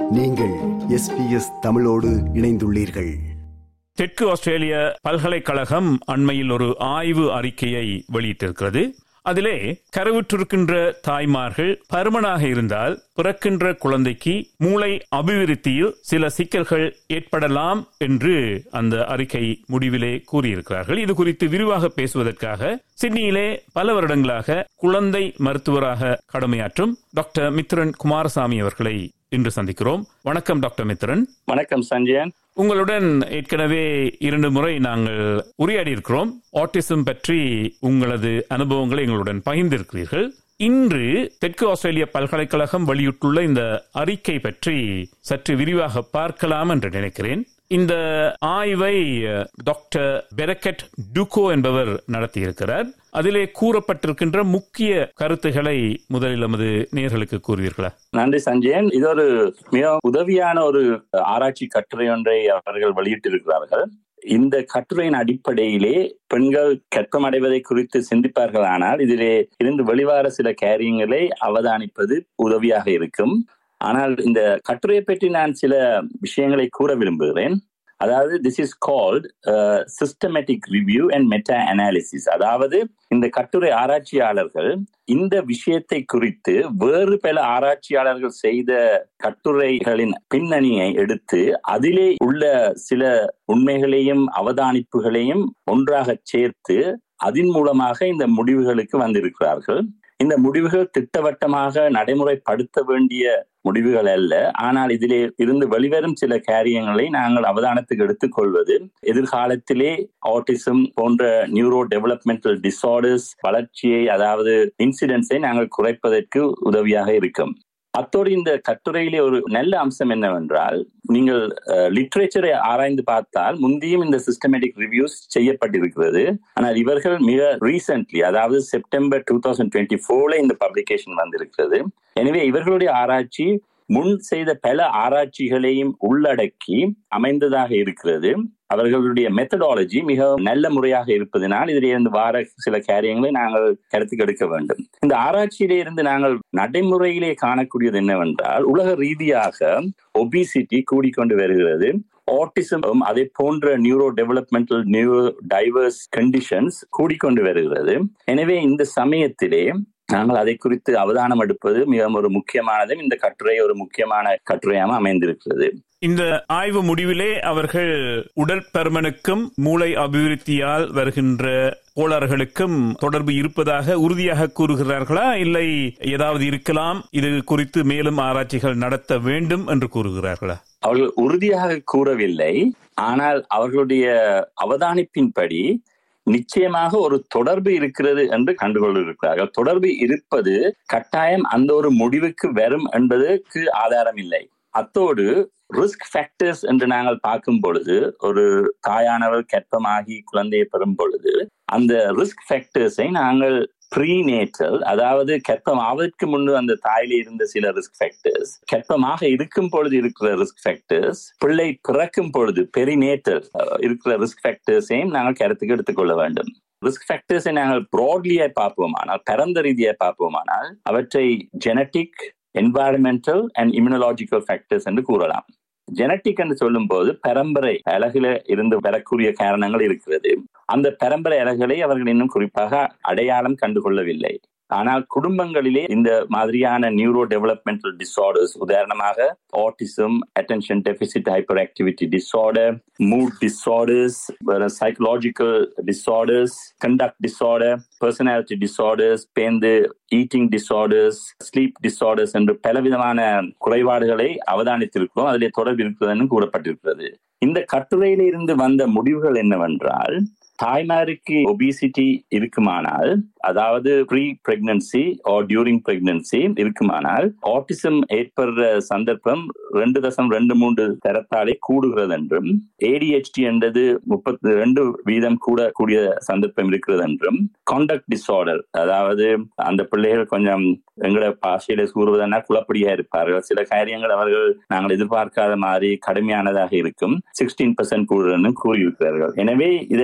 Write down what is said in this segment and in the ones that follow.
நீங்கள் எஸ்பிஎஸ் தமிழோடு இணைந்துள்ளீர்கள் தெற்கு ஆஸ்திரேலிய பல்கலைக்கழகம் அண்மையில் ஒரு ஆய்வு அறிக்கையை வெளியிட்டிருக்கிறது அதிலே கருவுற்றிருக்கின்ற தாய்மார்கள் பருமனாக இருந்தால் பிறக்கின்ற குழந்தைக்கு மூளை அபிவிருத்தியில் சில சிக்கல்கள் ஏற்படலாம் என்று அந்த அறிக்கை முடிவிலே கூறியிருக்கிறார்கள் இது குறித்து விரிவாக பேசுவதற்காக சிட்னியிலே பல வருடங்களாக குழந்தை மருத்துவராக கடமையாற்றும் டாக்டர் மித்ரன் குமாரசாமி அவர்களை இன்று சந்திக்கிறோம் வணக்கம் டாக்டர் மித்ரன் வணக்கம் சஞ்சயன் உங்களுடன் ஏற்கனவே இரண்டு முறை நாங்கள் உரையாடி இருக்கிறோம் ஆட்டிசம் பற்றி உங்களது அனுபவங்களை எங்களுடன் பகிர்ந்திருக்கிறீர்கள் இன்று தெற்கு ஆஸ்திரேலிய பல்கலைக்கழகம் வெளியிட்டுள்ள இந்த அறிக்கை பற்றி சற்று விரிவாக பார்க்கலாம் என்று நினைக்கிறேன் இந்த ஆய்வை டாக்டர் பெரக்கெட் டுகோ என்பவர் நடத்தியிருக்கிறார் அதிலே கூறப்பட்டிருக்கின்ற முக்கிய கருத்துக்களை முதலில் நமது நேர்களுக்கு கூறுவீர்களா நன்றி சஞ்சயன் இது ஒரு மிக உதவியான ஒரு ஆராய்ச்சி கட்டுரை ஒன்றை அவர்கள் வெளியிட்டிருக்கிறார்கள் இந்த கட்டுரையின் அடிப்படையிலே பெண்கள் கற்பமடைவதை குறித்து சிந்திப்பார்கள் ஆனால் இதிலே இருந்து வெளிவார சில காரியங்களை அவதானிப்பது உதவியாக இருக்கும் ஆனால் இந்த கட்டுரையை பற்றி நான் சில விஷயங்களை கூற விரும்புகிறேன் அதாவது this is called systematic review and meta analysis அதாவது இந்த கட்டுரை ஆராய்ச்சியாளர்கள் இந்த விஷயத்தை குறித்து வேறு பல ஆராய்ச்சியாளர்கள் செய்த கட்டுரைகளின் பின்னணியை எடுத்து அதிலே உள்ள சில உண்மைகளையும் அவதானிப்புகளையும் ஒன்றாக சேர்த்து அதன் மூலமாக இந்த முடிவுகளுக்கு வந்திருக்கிறார்கள் இந்த முடிவுகள் திட்டவட்டமாக நடைமுறைப்படுத்த வேண்டிய முடிவுகள் அல்ல ஆனால் இதிலே இருந்து வெளிவரும் சில காரியங்களை நாங்கள் அவதானத்துக்கு எடுத்துக்கொள்வது எதிர்காலத்திலே ஆட்டிசம் போன்ற நியூரோ டெவலப்மெண்டல் டிசார்டர்ஸ் வளர்ச்சியை அதாவது இன்சிடென்ட்ஸை நாங்கள் குறைப்பதற்கு உதவியாக இருக்கும் அத்தோடு இந்த கட்டுரையிலே ஒரு நல்ல அம்சம் என்னவென்றால் நீங்கள் லிட்ரேச்சரை ஆராய்ந்து பார்த்தால் முந்தியும் இந்த சிஸ்டமேட்டிக் ரிவ்யூஸ் செய்யப்பட்டிருக்கிறது ஆனால் இவர்கள் மிக ரீசென்ட்லி அதாவது செப்டம்பர் டூ தௌசண்ட் டுவெண்ட்டி ஃபோர்ல இந்த பப்ளிகேஷன் வந்திருக்கிறது எனவே இவர்களுடைய ஆராய்ச்சி முன் செய்த பல ஆராய்ச்சிகளையும் உள்ளடக்கி அமைந்ததாக இருக்கிறது அவர்களுடைய மெத்தடாலஜி மிக நல்ல முறையாக இருப்பதனால் இதில் இருந்து வார சில காரியங்களை நாங்கள் கருத்துக்கு எடுக்க வேண்டும் இந்த ஆராய்ச்சியிலே இருந்து நாங்கள் நடைமுறையிலே காணக்கூடியது என்னவென்றால் உலக ரீதியாக ஒபிசிட்டி கூடிக்கொண்டு வருகிறது ஆட்டிசம் அதே போன்ற neuro developmental neuro diverse conditions கூடிக்கொண்டு வருகிறது எனவே இந்த சமயத்திலே நாங்கள் அதை குறித்து அவதானம் எடுப்பது மிகவும் ஒரு முக்கியமானதும் இந்த கட்டுரை ஒரு முக்கியமான கட்டுரையாக அமைந்திருக்கிறது இந்த ஆய்வு முடிவிலே அவர்கள் உடற்பருமனுக்கும் மூளை அபிவிருத்தியால் வருகின்ற கோளாறுகளுக்கும் தொடர்பு இருப்பதாக உறுதியாக கூறுகிறார்களா இல்லை ஏதாவது இருக்கலாம் இது குறித்து மேலும் ஆராய்ச்சிகள் நடத்த வேண்டும் என்று கூறுகிறார்களா அவர்கள் உறுதியாக கூறவில்லை ஆனால் அவர்களுடைய அவதானிப்பின்படி நிச்சயமாக ஒரு தொடர்பு இருக்கிறது என்று கண்டுகொண்டிருக்கிறார்கள் தொடர்பு இருப்பது கட்டாயம் அந்த ஒரு முடிவுக்கு வரும் என்பதற்கு ஆதாரம் இல்லை அத்தோடு ரிஸ்க் ஃபேக்டர்ஸ் என்று நாங்கள் பார்க்கும் பொழுது ஒரு தாயானவர் கற்பமாகி குழந்தையை பெறும் பொழுது அந்த ரிஸ்க் ஃபேக்டர்ஸை நாங்கள் ப்ரீநேட்டல் அதாவது கற்பம் ஆவதற்கு முன்பு அந்த தாயில இருந்த சில ரிஸ்க் ஃபேக்டர்ஸ் கற்பமாக இருக்கும் பொழுது இருக்கிற ரிஸ்க் ஃபேக்டர்ஸ் பிள்ளை பிறக்கும் பொழுது பெரிநேட்டல் இருக்கிற ரிஸ்க் ஃபேக்டர்ஸையும் நாங்கள் கருத்துக்கு எடுத்துக்கொள்ள வேண்டும் ரிஸ்க் ஃபேக்டர்ஸை நாங்கள் ப்ராட்லியா பார்ப்போமானால் பரந்த ரீதியாக பார்ப்போமானால் அவற்றை genetic environmental and immunological factors என்று கூறலாம் ஜெனட்டிக் என்று சொல்லும் போது பரம்பரை அழகுல இருந்து வரக்கூடிய காரணங்கள் இருக்கிறது அந்த பரம்பரை அழகுகளை அவர்கள் இன்னும் குறிப்பாக அடையாளம் கண்டுகொள்ளவில்லை ஆனால் குடும்பங்களிலே இந்த மாதிரியான நியூரோ டெவலப்மெண்டல் டிசார்டர்ஸ் உதாரணமாக autism attention deficit hyper activity disorder mood disorders psychological disorders conduct disorder personality disorders பேந்து ஈட்டிங் டிசார்டர்ஸ் ஸ்லீப் டிசார்டர்ஸ் என்று பலவிதமான குறைபாடுகளை அவதானித்திருக்கிறோம் அதிலே தொடர்பு இருக்கிறதுன்னு கூறப்பட்டிருக்கிறது இந்த கட்டுரையில இருந்து வந்த முடிவுகள் என்னவென்றால் தாய்மாருக்கு ஒபிசிட்டி இருக்குமானால் அதாவது pre pregnancy or during pregnancy இருக்குமானால் ஆட்டிசம் ஏற்படுற சந்தர்ப்பம் ரெண்டு தசம் ரெண்டு மூன்று தரத்தாலே கூடுகிறது என்றும் ஏடிஹெச்டி என்றது முப்பத்தி ரெண்டு வீதம் கூட கூடிய சந்தர்ப்பம் இருக்கிறது என்றும் காண்டக்ட் டிசார்டர் அதாவது அந்த பிள்ளைகள் கொஞ்சம் எங்களோட பாஷையில கூறுவதென்னா குழப்படியா இருப்பார்கள் சில காரியங்கள் அவர்கள் நாங்கள் எதிர்பார்க்காத மாதிரி கடுமையானதாக இருக்கும் சிக்ஸ்டீன் பர்சன்ட் கூடுதல்னு கூறியிருக்கிறார்கள் எனவே இதை நாங்கள்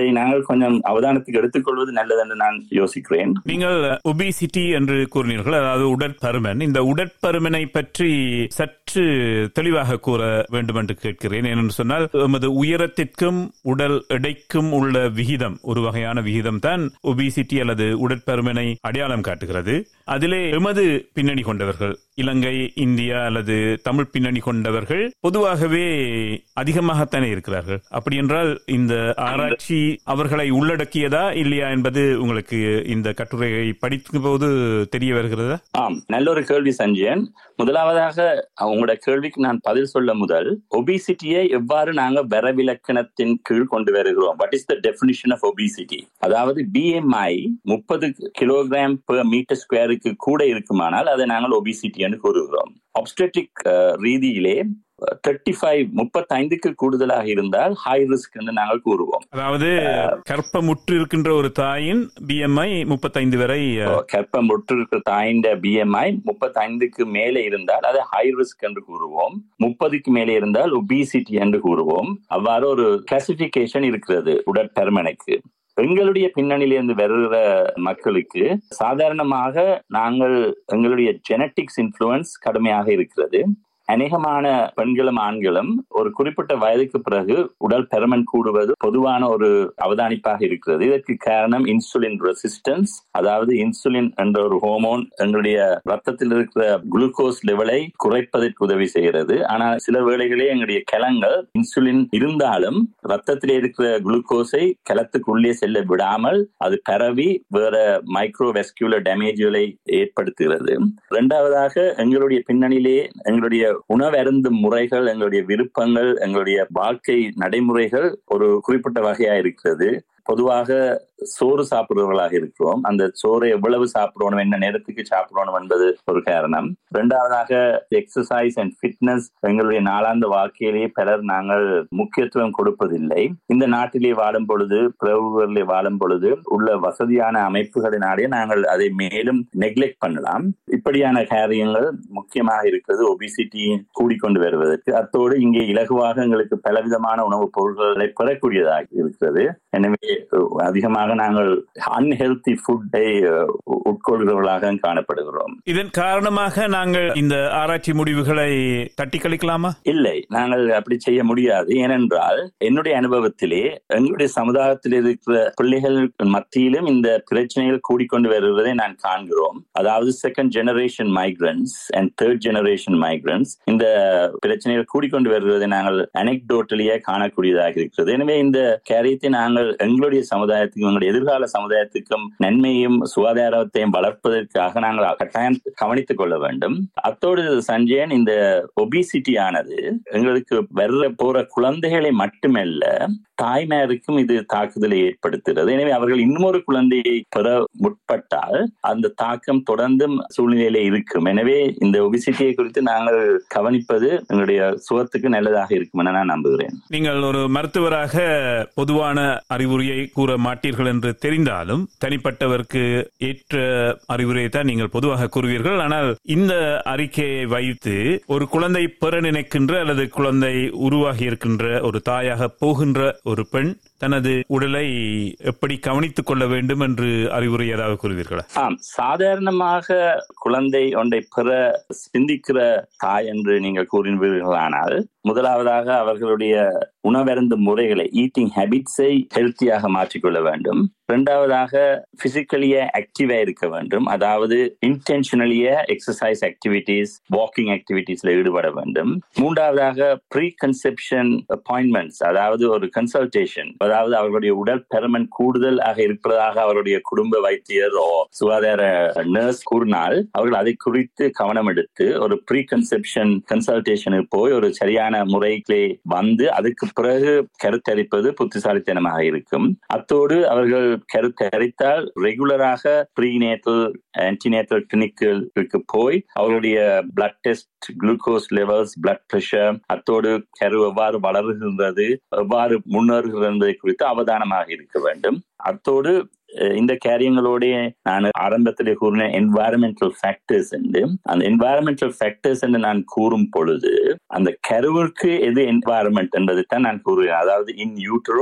கொஞ்சம் அவதானத்துக்கு எடுத்துக்கொள்வது நல்லது என்று நான் யோசிக்கிறேன் நீங்கள் ஒபிசிட்டி என்று கூறினீர்கள் அதாவது உடற்பருமன் இந்த உடற்பருமனை பற்றி சற்று தெளிவாக கூற வேண்டும் என்று கேட்கிறேன் ஏனென்று சொன்னால் எமது உயரத்திற்கும் உடல் எடைக்கும் உள்ள விகிதம் ஒரு வகையான விகிதம் தான் ஒபிசிட்டி அல்லது உடற்பருமனை அடையாளம் காட்டுகிறது அதிலே எமது பின்னணி கொண்டவர்கள் இலங்கை இந்தியா அல்லது தமிழ் பின்னணி கொண்டவர்கள் பொதுவாகவே அதிகமாகத்தானே இருக்கிறார்கள் அப்படி என்றால் இந்த ஆராய்ச்சி அவர்களை உள்ளடக்கியதா இல்லையா என்பது உங்களுக்கு இந்த கட்டுரையை படிக்கும் போது தெரிய வருகிறதா ஆம் நல்ல ஒரு கேள்வி சஞ்சயன் முதலாவதாக உங்களோட கேள்விக்கு நான் பதில் சொல்ல முதல் ஒபிசிட்டியை எவ்வாறு நாங்க வரவிலக்கணத்தின் கீழ் கொண்டு வருகிறோம் what is the definition of obesity அதாவது பிஎம்ஐ முப்பது கிலோகிராம் பெர் மீட்டர் ஸ்கொயருக்கு கூட இருக்குமானால் அதை நாங்கள் ஒபிசிட்டி என்று கூறுகிறோம் ஆப்ஸ்டெட்டிக் ரீதியிலே தேர்ட்டி ஃபைவ் முப்பத்தைந்துக்கு கூடுதலாக இருந்தால் ஹை ரிஸ்க் என்று நாங்கள் கூறுவோம் அதாவது கற்பமுற்று இருக்கின்ற ஒரு தாயின் பிஎம்ஐ முப்பத்தைந்து வரை கற்பம் இருக்கிற தாயின் பிஎம்ஐ முப்பத்தைந்துக்கு மேலே இருந்தால் அதை ஹை ரிஸ்க் என்று கூறுவோம் முப்பதுக்கு மேலே இருந்தால் ஒபிசிட்டி என்று கூறுவோம் அவ்வாறு ஒரு கிளாசிபிகேஷன் இருக்கிறது உடற்பெருமனுக்கு எங்களுடைய பின்னணியிலிருந்து வருகிற மக்களுக்கு சாதாரணமாக நாங்கள் எங்களுடைய ஜெனட்டிக்ஸ் இன்ஃபுளுன்ஸ் கடுமையாக இருக்கிறது அநேகமான பெண்களும் ஆண்களும் ஒரு குறிப்பிட்ட வயதுக்கு பிறகு உடல் பெருமன் கூடுவது பொதுவான ஒரு அவதானிப்பாக இருக்கிறது இதற்கு காரணம் இன்சுலின் ரெசிஸ்டன்ஸ் அதாவது இன்சுலின் என்ற ஒரு ஹோமோன் எங்களுடைய ரத்தத்தில் இருக்கிற குளுக்கோஸ் லெவலை குறைப்பதற்கு உதவி செய்கிறது ஆனால் சில வேளைகளே எங்களுடைய கிளங்கள் இன்சுலின் இருந்தாலும் ரத்தத்தில் இருக்கிற குளுக்கோஸை கிளத்துக்குள்ளே செல்ல விடாமல் அது பரவி வேற மைக்ரோ வெஸ்குலர் டேமேஜ்களை ஏற்படுத்துகிறது இரண்டாவதாக எங்களுடைய பின்னணியிலே எங்களுடைய உணவருந்தும் முறைகள் எங்களுடைய விருப்பங்கள் எங்களுடைய வாழ்க்கை நடைமுறைகள் ஒரு குறிப்பிட்ட வகையா இருக்கிறது பொதுவாக சோறு சாப்பிடுறவர்களாக இருக்கிறோம் அந்த சோறை எவ்வளவு சாப்பிடணும் என்ன நேரத்துக்கு சாப்பிடணும் என்பது ஒரு காரணம் இரண்டாவதாக எக்ஸசைஸ் அண்ட் ஃபிட்னஸ் எங்களுடைய நாளாந்த வாழ்க்கையிலேயே பலர் நாங்கள் முக்கியத்துவம் கொடுப்பதில்லை இந்த நாட்டிலே வாழும் பொழுது பிளவுகளிலே வாழும் பொழுது உள்ள வசதியான அமைப்புகளினாலே நாங்கள் அதை மேலும் நெக்லெக்ட் பண்ணலாம் இப்படியான காரியங்கள் முக்கியமாக இருக்கிறது ஒபிசிட்டி கூடிக்கொண்டு வருவதற்கு அத்தோடு இங்கே இலகுவாக எங்களுக்கு பலவிதமான உணவுப் பொருட்களை பெறக்கூடியதாக இருக்கிறது எனவே அதிகமாக நாங்கள் அன்ஹெல்தி ஃபுட்டை உட்கொள்கிறவர்களாக காணப்படுகிறோம் இதன் காரணமாக நாங்கள் இந்த ஆராய்ச்சி முடிவுகளை தட்டி கழிக்கலாமா இல்லை நாங்கள் அப்படி செய்ய முடியாது ஏனென்றால் என்னுடைய அனுபவத்திலே எங்களுடைய சமுதாயத்தில் இருக்கிற பிள்ளைகள் மத்தியிலும் இந்த பிரச்சனைகள் கூடிக்கொண்டு வருவதை நான் காண்கிறோம் அதாவது second generation migrants and third generation migrants இந்த பிரச்சனைகள் கூடிக்கொண்டு வருவதை நாங்கள் அனெக்டோட்டலியே காணக்கூடியதாக இருக்கிறது எனவே இந்த காரியத்தை நாங்கள் எங்களுடைய சமுதாயத்துக்கும் எங்களுடைய எதிர்கால சமுதாயத்துக்கும் நன்மையும் சுகாதாரத்தையும் வளர்ப்பதற்காக நாங்கள் கட்டாயம் கவனித்துக் கொள்ள வேண்டும் அத்தோடு சஞ்சயன் இந்த ஒபிசிட்டி ஆனது எங்களுக்கு வர்ற போற குழந்தைகளை மட்டுமல்ல தாய்மாருக்கும் இது தாக்குதலை ஏற்படுத்துகிறது எனவே அவர்கள் இன்னொரு குழந்தையை பெற முற்பட்டால் அந்த தாக்கம் தொடர்ந்தும் சூழ்நிலையில இருக்கும் எனவே இந்த ஒபிசிட்டியை குறித்து நாங்கள் கவனிப்பது எங்களுடைய சுகத்துக்கு நல்லதாக இருக்கும் என நான் நம்புகிறேன் நீங்கள் ஒரு மருத்துவராக பொதுவான அறிவுரையை கூற மாட்டீர்கள் என்று தெரிந்தாலும் தனிப்பட்டவருக்கு ஏற்ற அறிவுரையை தான் நீங்கள் பொதுவாக கூறுவீர்கள் ஆனால் இந்த அறிக்கையை வைத்து ஒரு குழந்தை பெற நினைக்கின்ற அல்லது குழந்தை உருவாகி இருக்கின்ற ஒரு தாயாக போகின்ற ஒரு பெண் தனது உடலை எப்படி கவனித்துக் கொள்ள வேண்டும் என்று அறிவுரை ஏதாவது கூறுவீர்களா ஆம் சாதாரணமாக குழந்தை ஒன்றை பெற சிந்திக்கிற தாய் என்று நீங்கள் கூறினீர்களானால் முதலாவதாக அவர்களுடைய உணவருந்தும் முறைகளை ஈட்டிங் ஹேபிட்ஸை ஹெல்த்தியாக மாற்றிக்கொள்ள வேண்டும் இரண்டாவதாக பிசிக்கலியா ஆக்டிவா இருக்க வேண்டும் அதாவது இன்டென்ஷனலியா எக்ஸசைஸ் ஆக்டிவிட்டிஸ் வாக்கிங் ஆக்டிவிட்டிஸ்ல ஈடுபட வேண்டும் மூன்றாவதாக ப்ரீ கன்செப்ஷன் அப்பாயின்மெண்ட்ஸ் அதாவது ஒரு கன்சல்டேஷன் அதாவது அவர்களுடைய உடல் பெருமன் கூடுதல் ஆக இருப்பதாக அவருடைய குடும்ப வைத்தியரோ சுகாதார நர்ஸ் கூறினால் அவர்கள் அதை குறித்து கவனம் எடுத்து ஒரு ப்ரீ கன்செப்ஷன் கன்சல்டேஷனுக்கு போய் ஒரு சரியான முறைகளே வந்து அதுக்கு பிறகு கருத்தரிப்பது புத்திசாலித்தனமாக இருக்கும் அத்தோடு அவர்கள் கருத்தரித்தால் ரெகுலராக ப்ரீநேட்டல் ஆன்டிநேட்டல் கிளினிக்கு போய் அவருடைய blood test glucose levels blood pressure அத்தோடு கரு எவ்வாறு வளருகின்றது எவ்வாறு முன்னேறுகிறது என்பதை குறித்து அவதானமாக இருக்க வேண்டும் அத்தோடு இந்த காரியங்களோட நான் ஆரம்பத்தில் கூறின என்வாயரமெண்டல் ஃபேக்டர்ஸ் என்று அந்த என்வாயரமெண்டல் ஃபேக்டர்ஸ் என்று நான் கூறும் பொழுது அந்த கருவிற்கு எது என்வாயரமெண்ட் என்பதை தான் நான் கூறுவேன் அதாவது இன் யூட்ரோ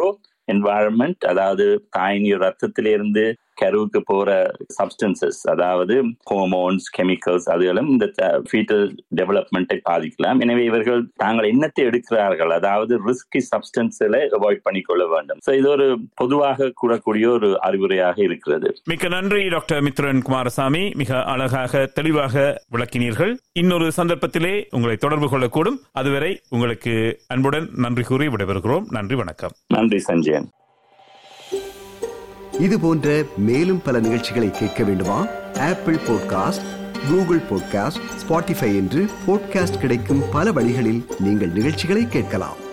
என்வாயன்மெண்ட் அதாவது தாயின் ரத்தத்திலிருந்து கருவுக்கு போற சப்ஸ்டன்சஸ் அதாவது ஹோமோன்ஸ் கெமிக்கல்ஸ் அதுகளும் இந்த ஃபீட்டல் டெவலப்மெண்ட்டை பாதிக்கலாம் எனவே இவர்கள் தாங்கள் என்னத்தை எடுக்கிறார்கள் அதாவது ரிஸ்கி சப்ஸ்டன்ஸ்களை அவாய்ட் பண்ணிக்கொள்ள வேண்டும் ஸோ இது ஒரு பொதுவாக கூறக்கூடிய ஒரு அறிவுரையாக இருக்கிறது மிக்க நன்றி டாக்டர் மித்ரன் குமாரசாமி மிக அழகாக தெளிவாக விளக்கினீர்கள் இன்னொரு சந்தர்ப்பத்திலே உங்களை தொடர்பு கொள்ளக்கூடும் அதுவரை உங்களுக்கு அன்புடன் நன்றி கூறி விடைபெறுகிறோம் நன்றி வணக்கம் நன்றி சஞ்சயன் இது போன்ற மேலும் பல நிகழ்ச்சிகளை கேட்க வேண்டுமா Apple podcast Google podcast Spotify என்று பாட்காஸ்ட் கிடைக்கும் பல வழிகளில் நீங்கள் நிகழ்ச்சிகளை கேட்கலாம்